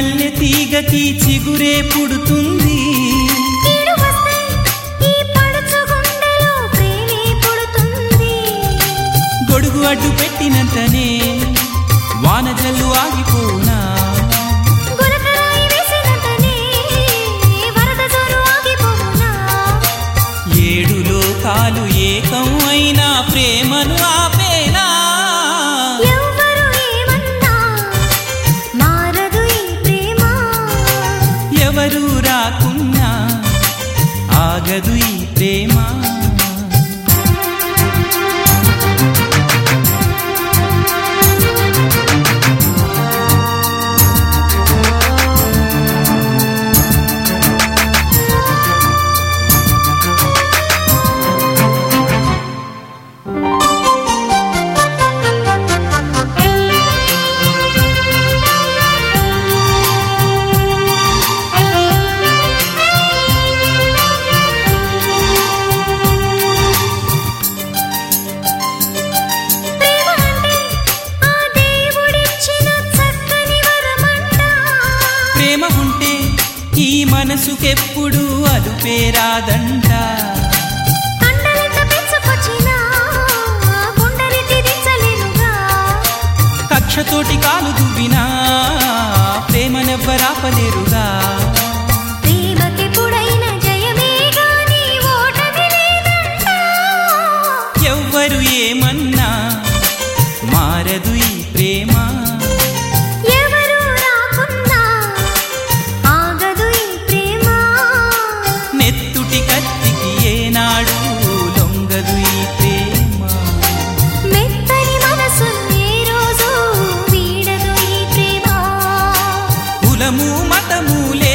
మల్లె తీగకి చిగురే పుడుతుంది కీడు వస్తే ఈ పడుచు గుండెలో ప్రేమే పుడుతుంది గొడుగు అడ్డు పెట్టినంతనే వాన జల్లు ఆగిపోనా గులకరాయి వేసినంతనే వరద జోరు ఆగిపోవునా ఏడు లోకాలు ఏకం అయినా ప్రేమను ఆపేనా ఎవ్వరు ఏమన్నా మారదు ఈ ప్రేమ ఎవరు రాకున్నా ఆగదు ఈ ప్రేమ ప్రేమ అంటే ఆ దేవుడిచ్చిన చక్కని వరమంట ప్రేమ ఉంటే ఈ మనసుకెప్పుడు అదుపేరాదంట కండలెంత పెంచుకొచ్చినా గుండెని తిరించలేనుగా కక్షతోటి కాలు దువ్వినా ప్రేమనెవ్వరాపలేరుగా ప్రేమకెప్పుడైన జయమే గాని ఓటమి లేదంట ఎవ్వరు ఏమన్నా మారదు ఈ ప్రేమ ఎవరు రాకున్నా ఆగదు ఈ ప్రేమ నెత్తుటి కత్తికి ఏనాడు లొంగదు ఈ ప్రేమ మెత్తని మనసు ఏ రోజు వీడదు ఈ ప్రేమ కులము మతము